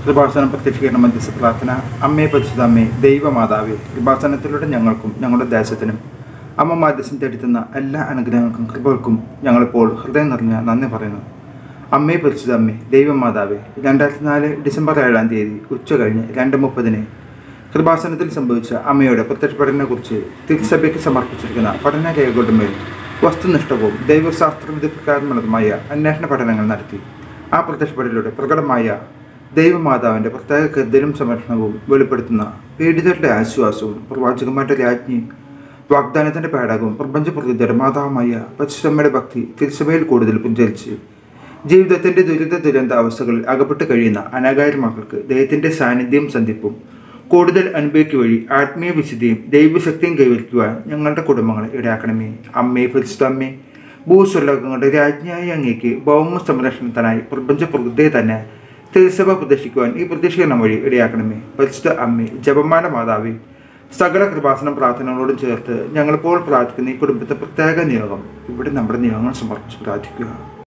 കൃപാസനം പ്രത്യക്ഷീകരണ മധ്യസ്ഥ പ്രാർത്ഥന അമ്മേ പരിശുദ്ധ അമ്മേ ദൈവമാതാവേ കൃപാസനത്തിലൂടെ ഞങ്ങൾക്കും ഞങ്ങളുടെ ദേശത്തിനും അമ്മ മാധ്യസ്ഥം തേടുത്തുന്ന എല്ലാ അനുഗ്രഹങ്ങൾക്കും കൃപകൾക്കും ഞങ്ങളിപ്പോൾ ഹൃദയം നിറഞ്ഞ നന്ദി പറയുന്നു അമ്മേ പരിശുദ്ധ അമ്മേ ദൈവമാതാവേ രണ്ടായിരത്തി നാല് ഡിസംബർ ഏഴാം തീയതി ഉച്ച കഴിഞ്ഞ് രണ്ട് മുപ്പതിന് കൃപാസനത്തിൽ സംഭവിച്ച അമ്മയുടെ പ്രത്യക്ഷ പഠനത്തെക്കുറിച്ച് തിരുസഭയ്ക്ക് സമർപ്പിച്ചിരിക്കുന്ന പഠന രേഖകളുടെ മേൽ വസ്തുനിഷ്ഠവും ദൈവശാസ്ത്ര വിധിപ്രകാരമുള്ളതുമായ അന്വേഷണ പഠനങ്ങൾ നടത്തി ആ പ്രത്യക്ഷപ്പെടലിലൂടെ പ്രകടമായ ദൈവമാതാവിൻ്റെ പ്രത്യേക കരുതലും സംരക്ഷണവും വെളിപ്പെടുത്തുന്ന പീഡിതരുടെ ആശ്വാസവും പ്രവാചകന്മാരുടെ രാജ്ഞി വാഗ്ദാനത്തിൻ്റെ പേടകവും പ്രപഞ്ച പ്രകൃതിയുടെ മാതാവുമായ പരിശുദ്ധമ്മയുടെ ഭക്തി തിരുസഭയിൽ കൂടുതൽ പുഞ്ചരിച്ച് ജീവിതത്തിൻ്റെ ദുരിത ദുരന്ത അവസ്ഥകളിൽ അകപ്പെട്ട് കഴിയുന്ന അനകായിരം മക്കൾക്ക് ദൈവത്തിൻ്റെ സാന്നിധ്യം സന്ധിപ്പും കൂടുതൽ അനുഭവിക്കുക വഴി ആത്മീയ വിശുദ്ധിയും ദൈവശക്തിയും കൈവരിക്കുവാൻ ഞങ്ങളുടെ കുടുംബങ്ങളെ ഇടയാക്കണമേ അമ്മേ പരിശുദ്ധ അമ്മേ ഭൂസ്വലോകങ്ങളുടെ രാജ്ഞിയായ അങ്ങേക്ക് ഭൗമ സംരക്ഷണത്തിനായി പ്രപഞ്ച പ്രകൃതിയെ തന്നെ തിരുസഭ പ്രദർശിക്കുവാൻ ഈ പ്രദർശീകരണം വഴി ഇടയാക്കണമേ പരിശുദ്ധ അമ്മേ ജപമാല മാതാവേ സകല കൃപാസനം പ്രാർത്ഥനകളോടും ചേർത്ത് ഞങ്ങളിപ്പോൾ പ്രാർത്ഥിക്കുന്ന ഈ കുടുംബത്തെ പ്രത്യേക നിയോഗം ഇവിടെ നമ്മുടെ നിയോഗങ്ങൾ സമർപ്പിച്ച് പ്രാർത്ഥിക്കുക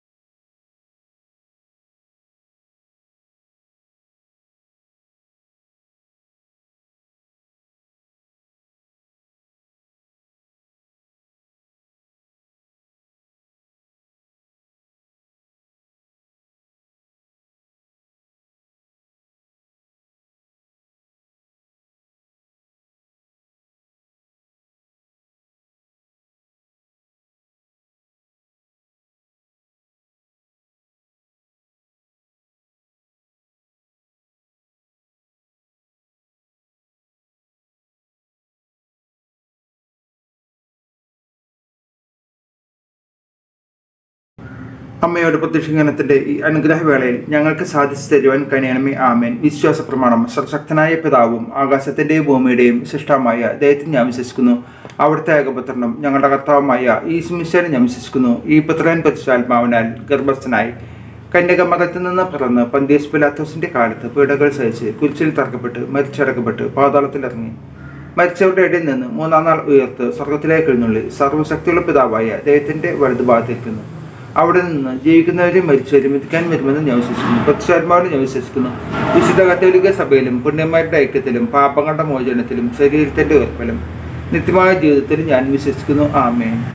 അമ്മയുടെ പ്രത്യക്ഷീകരണത്തിന്റെ ഈ അനുഗ്രഹവേളയിൽ ഞങ്ങൾക്ക് സാധിച്ചു തരുവാൻ കഴിയണമേ ആമേൻ വിശ്വാസ പ്രമാണം സർശക്തനായ പിതാവും ആകാശത്തിന്റെയും ഭൂമിയുടെയും സൃഷ്ടമായ ദൈവത്തിൽ ഞാൻ വിശ്വസിക്കുന്നു അവിടുത്തെ ഏകപുത്രനും ഞങ്ങളുടെ കർത്താവുമായ ഈ സുമിശ്വരൻ ഞാൻ വിശ്വസിക്കുന്നു ഈ പുത്രൻ പരിശുദ്ധാത്മാവിനാൽ ഗർഭസ്ഥനായി കന്യകമതത്തിൽ നിന്ന് പിറന്ന് പന്തീസ് പിലാത്തോസിന്റെ കാലത്ത് പീഡകൾ സഹിച്ച് കുരിശിൽ തറക്കപ്പെട്ട് മരിച്ചടക്കപ്പെട്ട് പാതാളത്തിലിറങ്ങി മരിച്ചവരുടെ ഇടയിൽ നിന്ന് മൂന്നാം നാൾ ഉയർത്ത് സ്വർഗത്തിലേക്ക് എഴുന്നള്ളി സർവ്വശക്തിയുള്ള പിതാവായ ദൈവത്തിന്റെ വലതുഭാഗത്തിരിക്കുന്നു അവിടെ നിന്ന് ജീവിക്കുന്നവരെയും മരിച്ചവരും വിധിക്കാൻ വരുമെന്ന് ഞാൻ വിശ്വസിക്കുന്നു പ്രതിശാത്മാവിനെ ഞാൻ വിശ്വസിക്കുന്നു വിശുദ്ധ കത്തോലിക്ക സഭയിലും പുണ്യന്മാരുടെ ഐക്യത്തിലും പാപങ്ങളുടെ മോചനത്തിലും ശരീരത്തിന്റെ ഉറപ്പിലും നിത്യമായ ജീവിതത്തിലും ഞാൻ വിശ്വസിക്കുന്നു ആമേൻ